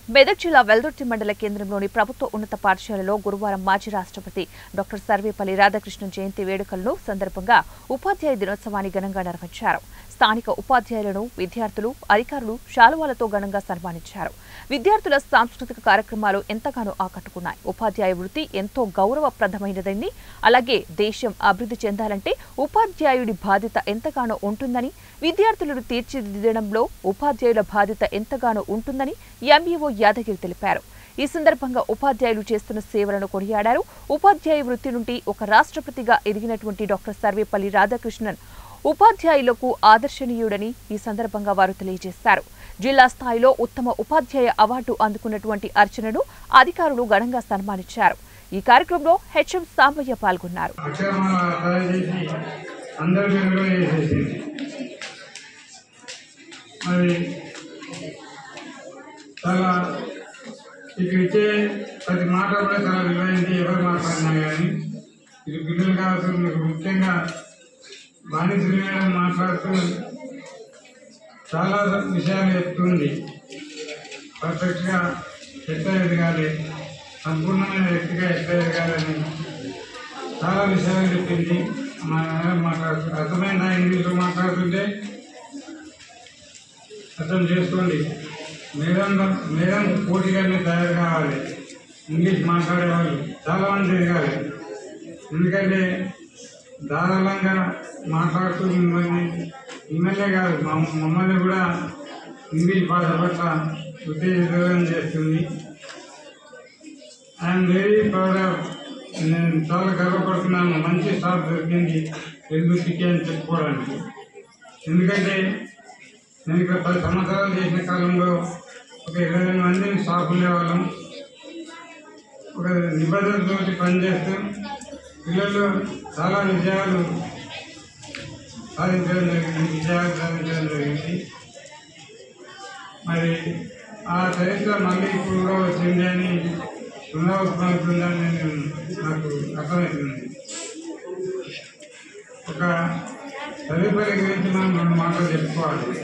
మెదక్ జిల్లా వెల్దుర్తి మండల కేంద్రంలోని ప్రభుత్వ ఉన్నత పాఠశాలలో గురువారం మాజీ రాష్ట్రపతి డాక్టర్ సర్వేపల్లి రాధాకృష్ణన్ జయంతి వేడుకలను సందర్భంగా ఉపాధ్యాయ దినోత్సవాన్ని ఘనంగా నిర్వహించారు స్థానిక ఉపాధ్యాయులను విద్యార్థులు అధికారులు శాలువాలతో ఘనంగా సన్మానించారు విద్యార్థుల సాంస్కృతిక కార్యక్రమాలు ఎంతగానో ఆకట్టుకున్నాయి ఉపాధ్యాయ వృత్తి ఎంతో గౌరవప్రదమైనదని అలాగే దేశం అభివృద్ధి చెందాలంటే ఉపాధ్యాయుడి బాధ్యత ఎంతగానో ఉంటుందని విద్యార్థులను తీర్చిదిద్దడంలో ఉపాధ్యాయుల బాధ్యత ఎంతగానో ఉంటుందని ఎంఈఓ యాదగిరి తెలిపారు ఈ సందర్భంగా ఉపాధ్యాయులు చేస్తున్న సేవలను కొనియాడారు ఉపాధ్యాయ వృత్తి నుండి ఒక రాష్ట్రపతిగా ఎదిగినటువంటి డాక్టర్ సర్వేపల్లి రాధాకృష్ణన్ ఉపాధ్యాయులకు ఆదర్శనీయుడని ఈ సందర్భంగా వారు తెలియజేశారు జిల్లా స్థాయిలో ఉత్తమ ఉపాధ్యాయ అవార్డు అందుకున్నటువంటి అర్చనను అధికారులు ఘనంగా సన్మానించారు ఈ కార్యక్రమంలో హెచ్ఎం సాంబయ్య పాల్గొన్నారు అక్షరమాల తయారు చేసి అందరికీ నిర్వహించేసింది మరి చాలా ఇక్కడ ఇచ్చే ప్రతి మాట కూడా చాలా విలువైంది ఎవరు మాట్లాడినా కానీ ఇది పిల్లలు కావచ్చు మీకు ముఖ్యంగా బాణిశ్రీ మేడం మాట్లాడుతూ చాలా విషయాలు చెప్తుంది పర్ఫెక్ట్గా ఎట్లా ఎదగాలి సంపూర్ణమైన వ్యక్తిగా ఎట్లా ఎదగాలని చాలా విషయాలు చెప్పింది మా మేడం మాట్లాడుతూ అర్థమైందా ఇంగ్లీష్లో మాట్లాడుతుంటే అర్థం చేసుకోండి మేడం మేడం పోటీగానే తయారు కావాలి ఇంగ్లీష్ మాట్లాడే వాళ్ళు చాలా మంది ఎదగాలి ఎందుకంటే ధారాళంగా మాట్లాడుతూ మిమ్మల్ని మిమ్మల్నే కాదు మమ్- మమ్మల్ని కూడా ఇంగ్లీష్ భాష పట్ల ఉత్తేజితం చేస్తుంది ఐఎమ్ వెరీ ప్రౌడ్ ఆఫ్ నేను చాలా గర్వపడుతున్నాను మంచి స్టాఫ్ దొరికింది వెలుగుతికి అని చెప్పుకోవడానికి ఎందుకంటే నేను ఇక్కడ పది సంవత్సరాలు చేసిన కాలంలో ఒక ఇరవై రెండు మందిని స్టాఫ్ ఉండేవాళ్ళం ఒక నిబంధనలతో పనిచేస్తూ పిల్లలు చాలా విజయాలు సాధించడం జరిగింది విజయాలు సాధించడం జరిగింది మరి ఆ చరిత్ర మళ్ళీ ఇప్పుడు కూడా వచ్చింది అని పునరావృతమవుతుందని నేను నాకు అర్థమవుతుంది ఒక తదుపరి గురించి మనం రెండు మాటలు చెప్పుకోవాలి